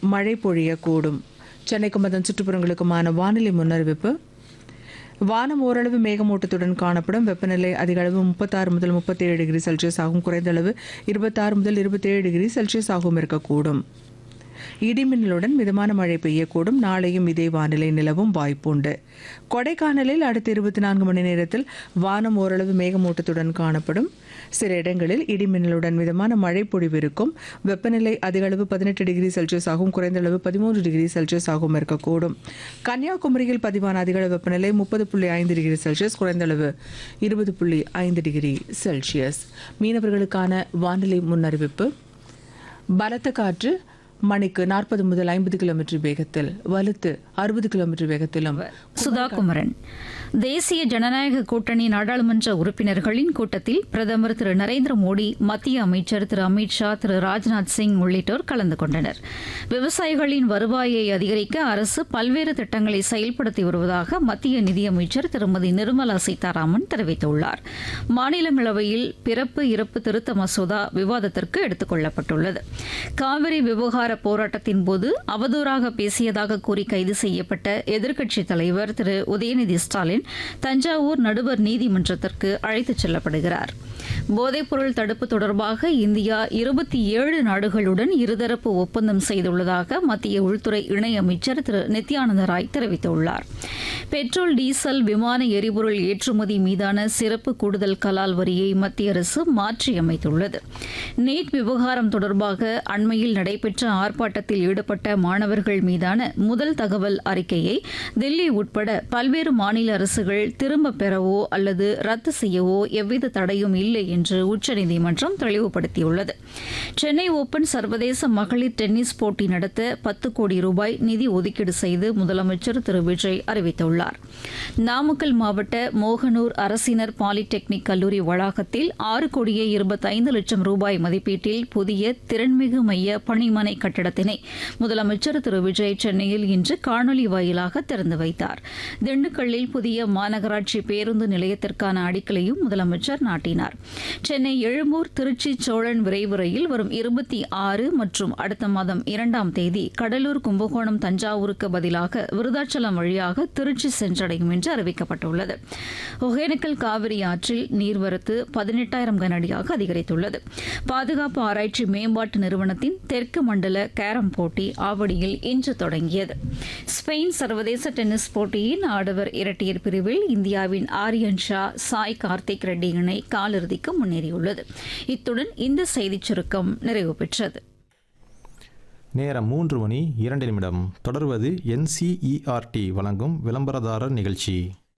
மழை பொழியக்கூடும் சென்னைக்கும் அதன் சுற்றுப்புறங்களுக்குமான வானிலை முன்னறிவிப்பு வானம் ஓரளவு மேகமூட்டத்துடன் காணப்படும் வெப்பநிலை அதிக அளவு முப்பத்தாறு முதல் முப்பத்தேழு டிகிரி செல்சியஸ் ஆகும் குறைந்த அளவு இருபத்தாறு முதல் இருபத்தேழு டிகிரி செல்சியஸ் ஆகவும் இருக்கக்கூடும் இடிமின்னலுடன் மிதமான மழை பெய்யக்கூடும் நாளையும் இதே வானிலை நிலவும் வாய்ப்புண்டு கொடைக்கானலில் அடுத்த இருபத்தி நான்கு மணி நேரத்தில் வானம் ஓரளவு மேகமூட்டத்துடன் காணப்படும் சில இடங்களில் இடிமின்னலுடன் மிதமான மழை பொழிவு இருக்கும் வெப்பநிலை அதிக அளவு பதினெட்டு டிகிரி செல்சியஸ் ஆகும் குறைந்த அளவு பதிமூன்று டிகிரி செல்சியஸ் ஆகவும் இருக்கக்கூடும் கன்னியாகுமரியில் பதிவான அதிக அளவு வெப்பநிலை முப்பது புள்ளி ஐந்து டிகிரி செல்சியஸ் குறைந்த அளவு இருபது புள்ளி ஐந்து டிகிரி செல்சியஸ் மீனவர்களுக்கான வானிலை முன்னறிவிப்பு பலத்த காற்று மணிக்கு நாற்பது முதல் ஐம்பது கிலோமீட்டர் வேகத்தில் வலுத்து அறுபது கிலோமீட்டர் வேகத்திலும் சுதாகுமரன் தேசிய ஜனநாயக கூட்டணி நாடாளுமன்ற உறுப்பினர்களின் கூட்டத்தில் பிரதமர் திரு நரேந்திர மோடி மத்திய அமைச்சர் திரு அமித் ஷா திரு ராஜ்நாத் சிங் உள்ளிட்டோர் கலந்து கொண்டனர் விவசாயிகளின் வருவாயை அதிகரிக்க அரசு பல்வேறு திட்டங்களை செயல்படுத்தி வருவதாக மத்திய நிதியமைச்சர் திருமதி நிர்மலா சீதாராமன் தெரிவித்துள்ளார் மாநிலங்களவையில் பிறப்பு இறப்பு திருத்த மசோதா விவாதத்திற்கு எடுத்துக் கொள்ளப்பட்டுள்ளது காவிரி விவகார போராட்டத்தின் போது அவதூறாக பேசியதாக கூறி கைது செய்யப்பட்ட எதிர்க்கட்சித் தலைவர் திரு உதயநிதி ஸ்டாலின் தஞ்சாவூர் நடுவர் நீதிமன்றத்திற்கு அழைத்துச் செல்லப்படுகிறார் போதைப்பொருள் தடுப்பு தொடர்பாக இந்தியா இருபத்தி ஏழு நாடுகளுடன் இருதரப்பு ஒப்பந்தம் செய்துள்ளதாக மத்திய உள்துறை இணையமைச்சர் திரு நித்யானந்த ராய் தெரிவித்துள்ளார் பெட்ரோல் டீசல் விமான எரிபொருள் ஏற்றுமதி மீதான சிறப்பு கூடுதல் கலால் வரியை மத்திய அரசு மாற்றியமைத்துள்ளது நீட் விவகாரம் தொடர்பாக அண்மையில் நடைபெற்ற ஆர்ப்பாட்டத்தில் ஈடுபட்ட மாணவர்கள் மீதான முதல் தகவல் அறிக்கையை தில்லி உட்பட பல்வேறு மாநில அரசுகள் திரும்பப் பெறவோ அல்லது ரத்து செய்யவோ எவ்வித தடையும் இல்லை என்று உச்சநீதிமன்றம் தெளிவுபடுத்தியுள்ளது சென்னை ஓபன் சர்வதேச மகளிர் டென்னிஸ் போட்டி நடத்த பத்து கோடி ரூபாய் நிதி ஒதுக்கீடு செய்து முதலமைச்சர் திரு விஜய் அறிவித்துள்ளார் நாமக்கல் மாவட்ட மோகனூர் அரசினர் பாலிடெக்னிக் கல்லூரி வளாகத்தில் ஆறு கோடியே இருபத்தைந்து லட்சம் ரூபாய் மதிப்பீட்டில் புதிய திறன்மிகு மைய பணிமனை கட்டடத்தினை முதலமைச்சர் திரு விஜய் சென்னையில் இன்று காணொலி வாயிலாக திறந்து வைத்தார் திண்டுக்கல்லில் புதிய மாநகராட்சி பேருந்து நிலையத்திற்கான அடிக்கலையும் முதலமைச்சர் நாட்டினார் சென்னை எழும்பூர் திருச்சி சோழன் விரைவு ரயில் வரும் இருபத்தி ஆறு மற்றும் அடுத்த மாதம் இரண்டாம் தேதி கடலூர் கும்பகோணம் தஞ்சாவூருக்கு பதிலாக விருதாச்சலம் வழியாக திருச்சி சென்றடையும் என்று அறிவிக்கப்பட்டுள்ளது ஒகேனக்கல் காவிரி ஆற்றில் நீர்வரத்து பதினெட்டாயிரம் கனஅடியாக அதிகரித்துள்ளது பாதுகாப்பு ஆராய்ச்சி மேம்பாட்டு நிறுவனத்தின் தெற்கு மண்டல கேரம் போட்டி ஆவடியில் இன்று தொடங்கியது ஸ்பெயின் சர்வதேச டென்னிஸ் போட்டியின் ஆடவர் இரட்டையர் பிரிவில் இந்தியாவின் ஆரியன் ஷா சாய் கார்த்திக் ரெட்டி இணை காலிறுதிக்கு முன்னேறியுள்ளது இத்துடன் இந்த செய்திச் சுருக்கம் நிறைவு பெற்றது நேரம் மூன்று மணி இரண்டு நிமிடம் தொடர்வது என்சிஇஆர்டி வழங்கும் விளம்பரதாரர் நிகழ்ச்சி